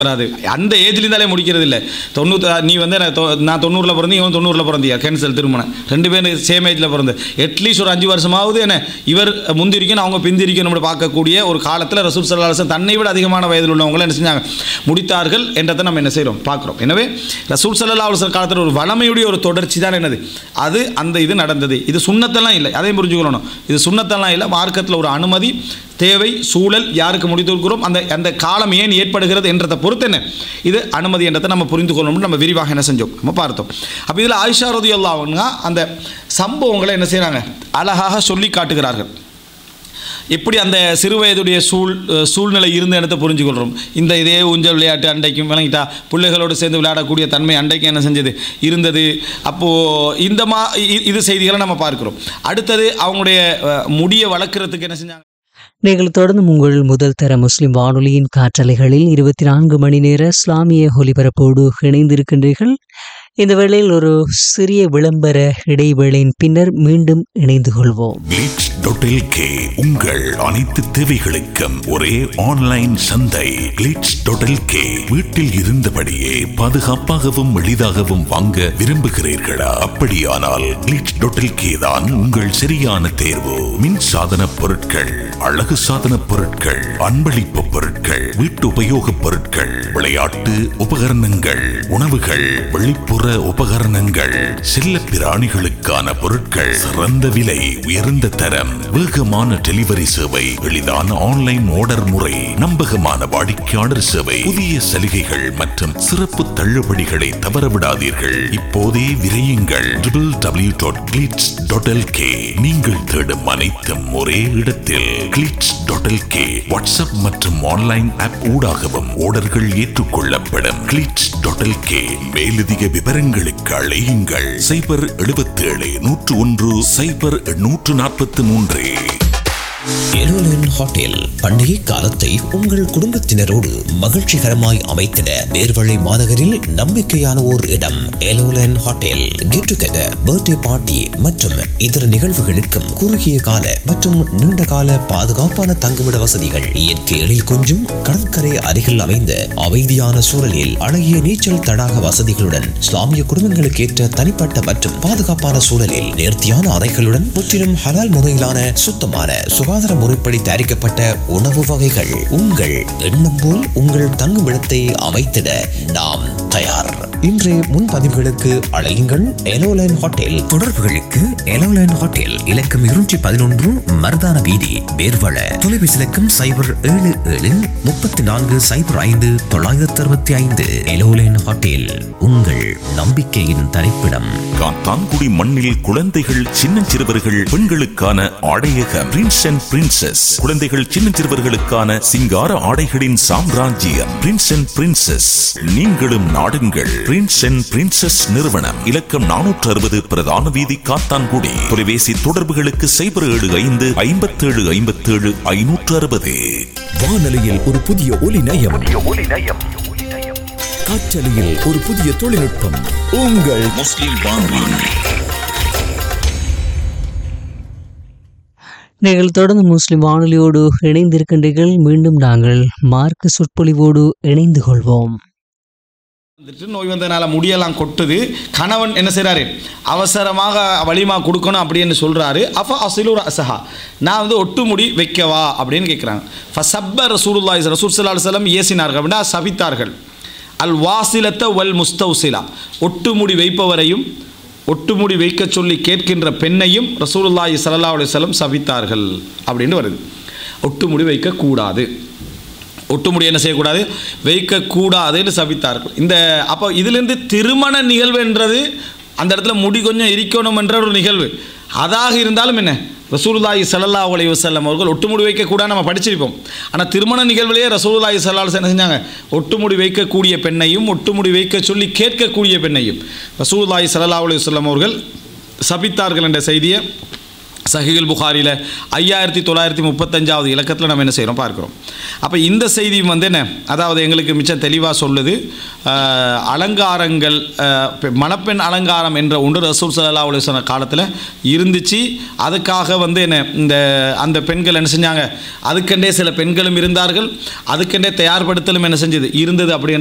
வராது அந்த ஏஜ்ல இருந்தாலே முடிக்கிறது இல்லை தொண்ணூத்தி நீ வந்து நான் தொ- நான் தொண்ணூறில் பிறந்து இவன் தொண்ணூறில் பிறந்தியா கேன்சல் திருமணம் ரெண்டு பேரும் சேம் ஏஜில் பிறந்து அட்லீஸ்ட் ஒரு அஞ்சு வருஷமாவது என்ன இவர் முந்திரிக்கணும் அவங்க பிந்திரிக்கணும் பார்க்கக்கூடிய ஒரு காலத்தில் ரசூல் சல்லாஹம் தன்னை விட அதிகமான வயதில் உள்ளவங்களை என்ன செஞ்சாங்க முடித்தார்கள் என்றதை நம்ம என்ன செய்கிறோம் பார்க்குறோம் எனவே ரசூல் சல்லா அலுவலர் காலத்தில் ஒரு வளமையுடைய ஒரு தொடர்ச்சி தான் என்னது அது அந்த இது நடந்தது இது சுண்ணத்தெல்லாம் இல்லை அதையும் புரிஞ்சுக்கணும் இது சுண்ணத்தெல்லாம் இல்லை மார்க்கத்தில் ஒரு அனுமதி தேவை சூழல் யாருக்கு முடித்திருக்கிறோம் அந்த அந்த காலம் ஏன் ஏற்படுகிறது என்றதை பொறுத்து என்ன இது அனுமதி என்றதை நம்ம புரிந்து கொள்ளணும்னு நம்ம விரிவாக என்ன செஞ்சோம் நம்ம பார்த்தோம் அப்போ இதில் ஆயிஷா ரதி அவங்க அந்த சம்பவங்களை என்ன செய்கிறாங்க அழகாக சொல்லி காட்டுகிறார்கள் எப்படி அந்த சிறு வயதுடைய சூழ் சூழ்நிலை இருந்த இடத்தை புரிஞ்சுக்கொள்கிறோம் இந்த இதே ஊஞ்சல் விளையாட்டு அண்டைக்கும் விளங்கிட்டா பிள்ளைகளோடு சேர்ந்து விளையாடக்கூடிய தன்மை அண்டைக்கு என்ன செஞ்சது இருந்தது அப்போது இந்த மா இ- இது செய்திகளை நம்ம பார்க்கிறோம் அடுத்தது அவங்களுடைய அஹ், முடியை வளர்க்குறதுக்கு என்ன செஞ்சாங்க நீங்கள் தொடர்ந்து உங்கள் முதல் தர முஸ்லிம் வானொலியின் காற்றலைகளில் இருபத்தி நான்கு மணி நேர இஸ்லாமிய ஒலிபரப்போடு இணைந்திருக்கின்றீர்கள் இந்த வேளையில் ஒரு சிறிய விளம்பர இடைவேளையின் பின்னர் மீண்டும் இணைந்து கொள்வோம் கிளிட்ஸ் டாட் கே உங்கள் அனைத்து தேவைகளுக்கும் ஒரே ஆன்லைன் சந்தை கிளிட்ஸ் டாட் கே வீட்டில் இருந்தபடியே பாதுகாப்பாகவும் எளிதாகவும் வாங்க விரும்புகிறீர்களா அப்படியானால் கிளிட்ஸ் டாட் கே தான் உங்கள் சரியான தேர்வு மின் சாதன பொருட்கள் அழகு சாதன பொருட்கள் அன்பளிப்பு பொருட்கள் வீட்டு உபயோகப் பொருட்கள் விளையாட்டு உபகரணங்கள் உணவுகள் வெளிப்புற உபகரணங்கள் செல்ல பிராணிகளுக்கான பொருட்கள் சிறந்த விலை உயர்ந்த தரம் வேகமான டெலிவரி சேவை எளிதான ஆன்லைன் ஆர்டர் முறை நம்பகமான வாடிக்கையாளர் சேவை புதிய சலுகைகள் மற்றும் சிறப்பு தள்ளுபடிகளை தவறவிடாதீர்கள் இப்போதே விரையுங்கள் டபிள்யூ டாட் கிளிட்ஸ் டாட் நீங்கள் தேடும் அனைத்தும் ஒரே இடத்தில் கிளிட்ஸ் டாட் கே வாட்ஸ்அப் மற்றும் ஆன்லைன் ஆப் ஊடாகவும் ஆர்டர்கள் ஏற்றுக்கொள்ளப்படும் கிளிட்ஸ் டாட் கே மேலதிக விவரங்களுக்கு அழையுங்கள் சைபர் 77 நூற்று ஒன்று சைபர் நூற்று நாற்பத்தி மூன்று எலோலன் ஹோட்டல் பண்டிகை காலத்தை உங்கள் குடும்பத்தினரோடு மகிழ்ச்சிகரமாய் அமைத்திட நேர்வழி மாநகரில் நம்பிக்கையான ஓர் இடம் எலோலன் hotel get together birthday party மற்றும் இதர நிகழ்வுகளுக்கும் குறுகிய கால மற்றும் நீண்ட கால பாதுகாப்பான தங்குமிட வசதிகள் இயற்கை எழில் கொஞ்சும் கடற்கரை அருகில் அமைந்த அமைதியான சூழலில் அழகிய நீச்சல் தடாக வசதிகளுடன் இஸ்லாமிய குடும்பங்களுக்கு ஏற்ற தனிப்பட்ட மற்றும் பாதுகாப்பான சூழலில் நேர்த்தியான அறைகளுடன் முற்றிலும் ஹலால் முறையிலான சுத்தமான சுகாதார முறைப்படி தயாரிக்கப்பட்ட உணவு வகைகள் உங்கள் எண்ணம் போல் உங்கள் தங்குமிடத்தை அமைத்திட நாம் தயார் இன்றைய முன்பதிவுகளுக்கு அழையுங்கள் எலோலைன் ஹோட்டல் தொடர்புகளுக்கு எலோலைன் ஹோட்டல் இலக்கம் இருநூற்றி பதினொன்று மருதான வீதி வேர்வள தொலைபேசி இலக்கம் சைபர் ஏழு ஏழு முப்பத்தி நான்கு சைபர் ஐந்து தொள்ளாயிரத்தி அறுபத்தி ஐந்து எலோலைன் ஹோட்டல் உங்கள் நம்பிக்கையின் தரிப்பிடம் காத்தான்குடி மண்ணில் குழந்தைகள் சின்னஞ்சிறுவர்கள் பெண்களுக்கான ஆடையக பிரின்ஸ் அண்ட் பிரின்சஸ் குழந்தைகள் சின்னஞ்சிறுவர்களுக்கான சிங்கார ஆடைகளின் சாம்ராஜ்யம் பிரின்ஸ் அண்ட் பிரின்சஸ் நீங்களும் நாடுங்கள் பிரின்ஸ் அண்ட் பிரின்சஸ் நிறுவனம் இலக்கம் நானூற்று அறுபது பிரதான வீதி காத்தான்குடி தொலைபேசி தொடர்புகளுக்கு சைபர் ஏழு ஐந்து ஐம்பத்தேழு ஐம்பத்தேழு ஐநூற்று அறுபது வானொலியில் ஒரு புதிய ஒலி நயம் காற்றலையில் ஒரு புதிய தொழில்நுட்பம் உங்கள் முஸ்லிம் வானொலி நீங்கள் தொடர்ந்து முஸ்லிம் வானொலியோடு இணைந்திருக்கின்றீர்கள் மீண்டும் நாங்கள் மார்க்க சொற்பொழிவோடு இணைந்து கொள்வோம் வந்துட்டு நோய் வந்ததுனால முடியெல்லாம் கொட்டுது கணவன் என்ன செய்றாரு அவசரமாக வலிமா கொடுக்கணும் அப்படின்னு சொல்றாரு அஃப அசிலூர் அசஹா நான் வந்து ஒட்டு முடி வைக்கவா அப்படின்னு கேட்குறாங்க ஃபசப்ப ரசூலுல்லாஹி ரசூல் ஸல்லல்லாஹு அலைஹி வஸல்லம் ஏசினார்கள் அப்படின்னா சபித்தார்கள் அல் வாசிலத்த வல் முஸ்தௌசிலா ஒட்டுமுடி வைப்பவரையும் ஒட்டுமுடி வைக்க சொல்லி கேட்கின்ற பெண்ணையும் ரசூலுல்லாஹி ஸல்லல்லாஹு அலைஹி வஸல்லம் சபித்தார்கள் அப்படின்னு வருது ஒட்டுமுடி வைக்கக்கூடாது ஒட்டுமுடி என்ன செய்யக்கூடாது வைக்கக்கூடாதுன்னு சபித்தார்கள் இந்த அப்போ இதிலிருந்து திருமண நிகழ்வுன்றது அந்த இடத்துல முடி கொஞ்சம் இருக்கணும் என்ற ஒரு நிகழ்வு அதாக இருந்தாலும் என்ன ரசூலுல்லாஹி ஸல்லல்லாஹு அலைஹி வஸல்லம் அவர்கள் ஒட்டுமுடி வைக்கக்கூடாது நம்ம படிச்சிருப்போம் ஆனால் திருமண நிகழ்விலேயே ரசூலுல்லாஹி ஸல்லல்லாஹு அலைஹி வஸல்லம் என்ன செஞ்சாங்க ஒட்டுமுடி வைக்கக்கூடிய பெண்ணையும் ஒட்டுமுடி வைக்க சொல்லி கேட்கக்கூடிய பெண்ணையும் ரசூலுல்லாஹி ஸல்லல்லாஹு அலைஹி வஸல்லம் அவர்கள் சபித்தார்கள் என்ற செய்தியை சஹிகுல் புகாரியில் ஐயாயிரத்தி தொள்ளாயிரத்தி முப்பத்தஞ்சாவது இலக்கத்தில் நம்ம என்ன செய்கிறோம் பார்க்குறோம் அப்போ இந்த செய்தி வந்து என்ன அதாவது எங்களுக்கு மிச்சம் தெளிவாக சொல்லுது ஆஹ், அலங்காரங்கள் ஆஹ், பெ- மணப்பெண் அலங்காரம் என்ற ஒன்று ரசூல் சல்லா அலுவலி காலத்தில் இருந்துச்சு அதுக்காக வந்து என்ன இந்த அந்த பெண்கள் என்ன செஞ்சாங்க அதுக்கெண்டே சில பெண்களும் இருந்தார்கள் அதுக்கெண்டே தயார்படுத்தலும் என்ன செஞ்சது இருந்தது அப்படி